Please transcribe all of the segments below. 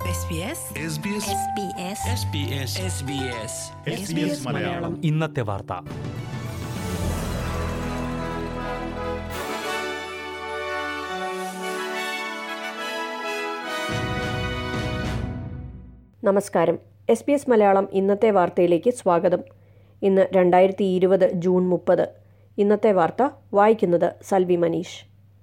SBS SBS SBS SBS SBS SBS Malayalam ഇന്നത്തെ വാർത്ത നമസ്കാരം എസ് ബി എസ് മലയാളം ഇന്നത്തെ വാർത്തയിലേക്ക് സ്വാഗതം ഇന്ന് രണ്ടായിരത്തി ഇരുപത് ജൂൺ മുപ്പത് ഇന്നത്തെ വാർത്ത വായിക്കുന്നത് സൽവി മനീഷ്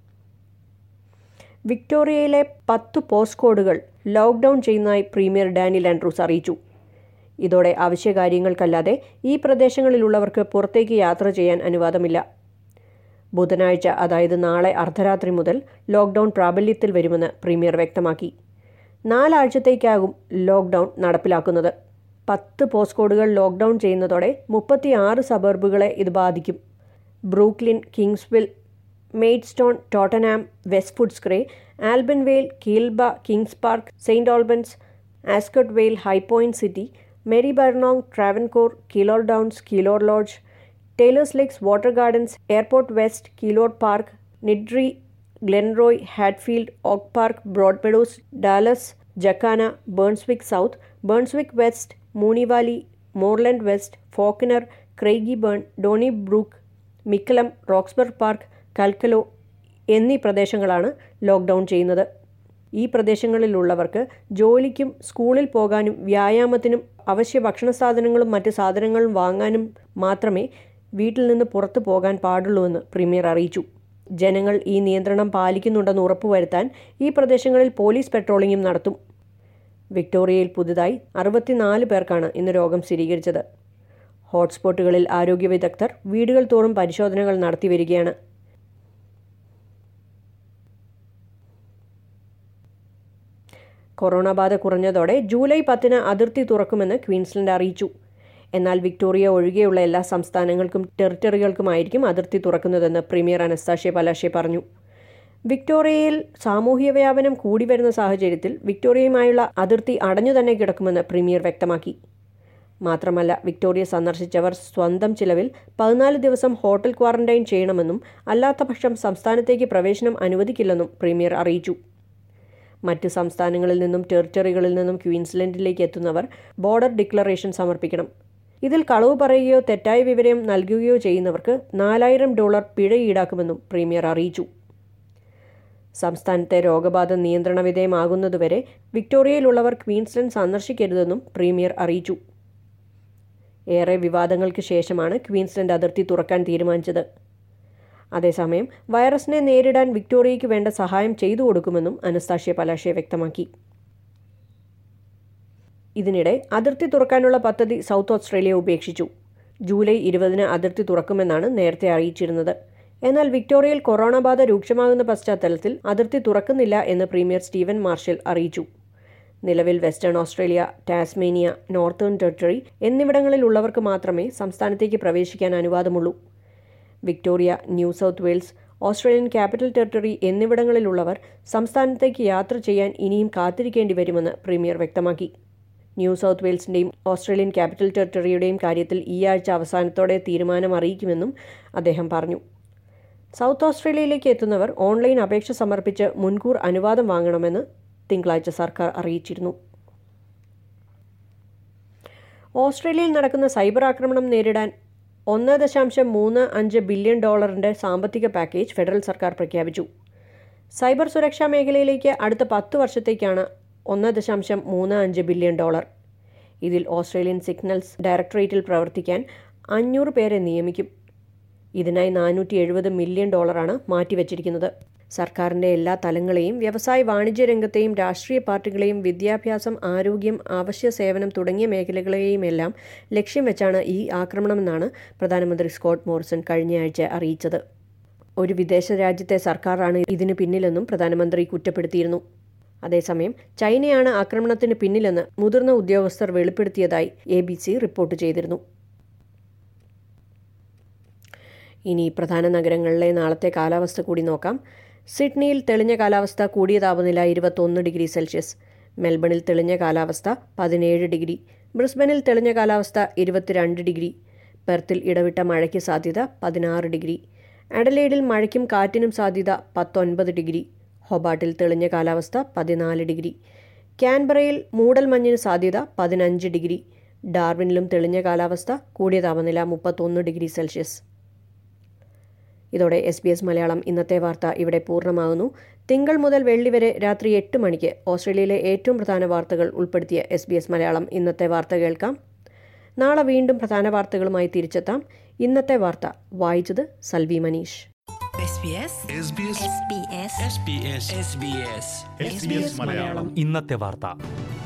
വിക്ടോറിയയിലെ പത്ത് പോസ്റ്റ് കോഡുകൾ ലോക്ക്ഡൌൺ ചെയ്യുന്നതായി പ്രീമിയർ ഡാനിയൽ ആൻഡ്രൂസ് അറിയിച്ചു ഇതോടെ ആവശ്യകാര്യങ്ങൾക്കല്ലാതെ ഈ പ്രദേശങ്ങളിലുള്ളവർക്ക് പുറത്തേക്ക് യാത്ര ചെയ്യാൻ അനുവാദമില്ല ബുധനാഴ്ച അതായത് നാളെ അർദ്ധരാത്രി മുതൽ ലോക്ക്ഡൌൺ പ്രാബല്യത്തിൽ വരുമെന്ന് പ്രീമിയർ വ്യക്തമാക്കി നാലാഴ്ചത്തേക്കാകും ലോക്ക്ഡൌൺ നടപ്പിലാക്കുന്നത് പത്ത് പോസ്റ്റ് കോഡുകൾ ലോക്ക്ഡൌൺ ചെയ്യുന്നതോടെ മുപ്പത്തിയാറ് സബർബുകളെ ഇത് ബാധിക്കും Brooklyn Kingsville Maidstone Tottenham West Footscray Albanvale Kealba Kings Park saint Albans Ascot Vale Highpoint city Maribyrnong Travancore Keilor Downs Keilor Lodge Taylors Lakes Water Gardens Airport West Keilor Park Niddrie Glenroy Hadfield Oak Park Broadmeadows Dallas Jacana Brunswick South Brunswick West Moonee Valley Moreland West Fawkner Craigieburn Donnybrook Mickleham Roxburgh Park Kalkallo എന്നീ പ്രദേശങ്ങളാണ് lockdown ചെയ്യുന്നത് ഈ പ്രദേശങ്ങളിലുള്ളവർക്ക് ജോലിക്കും സ്കൂളിൽ പോകാനും വ്യായാമത്തിനും അവശ്യ ഭക്ഷണ സാധനങ്ങളും മറ്റ് സാധനങ്ങളും വാങ്ങാനും മാത്രമേ വീട്ടിൽ നിന്ന് പുറത്തു പോകാൻ പാടുള്ളൂവെന്ന് പ്രീമിയർ അറിയിച്ചു ജനങ്ങൾ ഈ നിയന്ത്രണം പാലിക്കുന്നുണ്ടെന്ന് ഉറപ്പുവരുത്താൻ ഈ പ്രദേശങ്ങളിൽ പോലീസ് പെട്രോളിംഗും നടത്തും വിക്ടോറിയയിൽ പുതുതായി അറുപത്തിനാല് പേർക്കാണ് ഇന്ന് രോഗം സ്ഥിരീകരിച്ചത് ഹോട്ട്സ്പോട്ടുകളിൽ ആരോഗ്യ വിദഗ്ധർ വീടുകൾ തോറും പരിശോധനകൾ നടത്തിവരികയാണ് കൊറോണ ബാധ കുറഞ്ഞതോടെ ജൂലൈ പത്തിന് അതിർത്തി തുറക്കുമെന്ന് ക്വീൻസ്ലൻഡ് അറിയിച്ചു എന്നാൽ വിക്ടോറിയ ഒഴികെയുള്ള എല്ലാ സംസ്ഥാനങ്ങൾക്കും ടെറിട്ടറികൾക്കുമായിരിക്കും അതിർത്തി തുറക്കുന്നതെന്ന് പ്രീമിയർ അനസ്താഷ്യ പലാഷെ പറഞ്ഞു വിക്ടോറിയയിൽ സാമൂഹ്യ വ്യാപനം കൂടി വരുന്ന സാഹചര്യത്തിൽ വിക്ടോറിയയുമായുള്ള അതിർത്തി അടഞ്ഞു തന്നെ കിടക്കുമെന്ന് പ്രീമിയർ വ്യക്തമാക്കി മാത്രമല്ല വിക്ടോറിയ സന്ദർശിച്ചവർ സ്വന്തം ചിലവിൽ പതിനാല് ദിവസം ഹോട്ടൽ ക്വാറന്റൈൻ ചെയ്യണമെന്നും അല്ലാത്ത പക്ഷം സംസ്ഥാനത്തേക്ക് പ്രവേശനം അനുവദിക്കില്ലെന്നും പ്രീമിയർ അറിയിച്ചു മറ്റ് സംസ്ഥാനങ്ങളിൽ നിന്നും ടെറിട്ടറികളിൽ നിന്നും ക്വീൻസ്ലൻഡിലേക്ക് എത്തുന്നവർ ബോർഡർ ഡിക്ലറേഷൻ സമർപ്പിക്കണം ഇതിൽ കളവ് പറയുകയോ തെറ്റായ വിവരം നൽകുകയോ ചെയ്യുന്നവർക്ക് നാലായിരം ഡോളർ പിഴ ഈടാക്കുമെന്നും പ്രീമിയർ അറിയിച്ചു സംസ്ഥാനത്തെ രോഗബാധ നിയന്ത്രണ വിധേയമാകുന്നതുവരെ വിക്ടോറിയയിലുള്ളവർ ക്വീൻസ്ലൻഡ് സന്ദർശിക്കരുതെന്നും പ്രീമിയർ അറിയിച്ചു ഏറെ വിവാദങ്ങൾക്ക് ശേഷമാണ് ക്വീൻസ്ലൻഡ് അതിർത്തി തുറക്കാൻ തീരുമാനിച്ചത് അതേസമയം വൈറസിനെ നേരിടാൻ വിക്ടോറിയയ്ക്ക് വേണ്ട സഹായം ചെയ്തു കൊടുക്കുമെന്നും അനസ്താഷ്യ പലാഷെ വ്യക്തമാക്കി ഇതിനിടെ അതിർത്തി തുറക്കാനുള്ള പദ്ധതി സൗത്ത് ഓസ്ട്രേലിയ ഉപേക്ഷിച്ചു ജൂലൈ ഇരുപതിന് അതിർത്തി തുറക്കുമെന്നാണ് നേരത്തെ അറിയിച്ചിരുന്നത് എന്നാൽ വിക്ടോറിയയിൽ കൊറോണ ബാധ രൂക്ഷമാകുന്ന പശ്ചാത്തലത്തിൽ അതിർത്തി തുറക്കുന്നില്ല എന്ന് പ്രീമിയർ സ്റ്റീവൻ മാർഷൽ അറിയിച്ചു നിലവിൽ Western Australia Tasmania Northern Territory എന്നിവിടങ്ങളിലുള്ളവർക്ക് മാത്രമേ സംസ്ഥാനത്തേക്ക് പ്രവേശിക്കാൻ അനുവാദമുള്ളൂ Victoria New South Wales Australian Capital Territory എന്നിവിടങ്ങളിലുള്ളവർ സംസ്ഥാനത്തേക്ക് യാത്ര ചെയ്യാൻ ഇനിയും കാത്തിരിക്കേണ്ടി വരുമെന്ന് പ്രീമിയർ വ്യക്തമാക്കി ന്യൂ സൗത്ത് വെയിൽസിൻ്റെയും ഓസ്ട്രേലിയൻ ക്യാപിറ്റൽ ടെറിട്ടറിയുടെയും കാര്യത്തിൽ ഈ ആഴ്ച അവസാനത്തോടെ തീരുമാനം അറിയിക്കുമെന്നും അദ്ദേഹം പറഞ്ഞു സൗത്ത് ഓസ്ട്രേലിയയിലേക്ക് എത്തുന്നവർ ഓൺലൈൻ അപേക്ഷ സമർപ്പിച്ച് മുൻകൂർ അനുവാദം വാങ്ങണമെന്ന് തിങ്കളാഴ്ച സർക്കാർ അറിയിച്ചിരുന്നു ഓസ്ട്രേലിയയിൽ നടക്കുന്ന സൈബർ ആക്രമണം നേരിടാൻ ഒന്ന് ദശാംശം മൂന്ന് അഞ്ച് ബില്യൺ ഡോളറിന്റെ സാമ്പത്തിക പാക്കേജ് ഫെഡറൽ സർക്കാർ പ്രഖ്യാപിച്ചു സൈബർ സുരക്ഷാ മേഖലയിലേക്ക് അടുത്ത പത്ത് വർഷത്തേക്കാണ് ഒന്ന് ദശാംശം മൂന്ന് അഞ്ച് ബില്യൺ ഡോളർ ഇതിൽ ഓസ്ട്രേലിയൻ സിഗ്നൽസ് ഡയറക്ടറേറ്റിൽ പ്രവർത്തിക്കാൻ അഞ്ഞൂറ് പേരെ നിയമിക്കും ഇതിനായി നാനൂറ്റി എഴുപത് മില്യൺ ഡോളറാണ് മാറ്റിവെച്ചിരിക്കുന്നത് സർക്കാരിൻ്റെ എല്ലാ തലങ്ങളെയും വ്യവസായ വാണിജ്യ രംഗത്തെയും രാഷ്ട്രീയ പാർട്ടികളെയും വിദ്യാഭ്യാസം ആരോഗ്യം അവശ്യ സേവനം തുടങ്ങിയ മേഖലകളെയും എല്ലാം ലക്ഷ്യം വെച്ചാണ് ഈ ആക്രമണമെന്നാണ് പ്രധാനമന്ത്രി സ്കോട്ട് മോറിസൺ കഴിഞ്ഞയാഴ്ച അറിയിച്ചത് ഒരു വിദേശ രാജ്യത്തെ സർക്കാരാണ് ഇതിന് പിന്നിലെന്നും പ്രധാനമന്ത്രി കുറ്റപ്പെടുത്തിയിരുന്നു അതേസമയം ചൈനയാണ് ആക്രമണത്തിന് പിന്നിലെന്ന് മുതിർന്ന ഉദ്യോഗസ്ഥർ വെളിപ്പെടുത്തിയതായി എ ബി സി റിപ്പോർട്ട് ചെയ്തിരുന്നു ഇനി പ്രധാന നഗരങ്ങളിലെ നാളത്തെ കാലാവസ്ഥ കൂടി നോക്കാം സിഡ്നിയിൽ തെളിഞ്ഞ കാലാവസ്ഥ കൂടിയ താപനില ഇരുപത്തൊന്ന് ഡിഗ്രി സെൽഷ്യസ് മെൽബണിൽ തെളിഞ്ഞ കാലാവസ്ഥ പതിനേഴ് ഡിഗ്രി ബ്രിസ്ബനിൽ തെളിഞ്ഞ കാലാവസ്ഥ ഇരുപത്തിരണ്ട് ഡിഗ്രി പെർത്തിൽ ഇടവിട്ട മഴയ്ക്ക് സാധ്യത പതിനാറ് ഡിഗ്രി അഡലേഡിൽ മഴയ്ക്കും കാറ്റിനും സാധ്യത പത്തൊൻപത് ഡിഗ്രി ഹൊബാട്ടിൽ തെളിഞ്ഞ കാലാവസ്ഥ പതിനാല് ഡിഗ്രി ക്യാൻബറയിൽ മൂടൽമഞ്ഞിന് സാധ്യത പതിനഞ്ച് ഡിഗ്രി ഡാർവിനിലും തെളിഞ്ഞ കാലാവസ്ഥ കൂടിയ താപനില മുപ്പത്തൊന്ന് ഡിഗ്രി സെൽഷ്യസ് ഇതോടെ എസ് ബി എസ് മലയാളം ഇന്നത്തെ വാർത്ത ഇവിടെ പൂർണ്ണമാകുന്നു തിങ്കൾ മുതൽ വെള്ളി വരെ രാത്രി എട്ട് മണിക്ക് ഓസ്ട്രേലിയയിലെ ഏറ്റവും പ്രധാന വാർത്തകൾ ഉൾപ്പെടുത്തിയ എസ് ബി എസ് മലയാളം ഇന്നത്തെ വാർത്ത കേൾക്കാം നാളെ വീണ്ടും പ്രധാന വാർത്തകളുമായി തിരിച്ചെത്താം ഇന്നത്തെ വാർത്ത വായിച്ചത് Salvi Manish SBS SBS SBS SBS SBS SBS Malayalam ഇന്നത്തെ വാർത്ത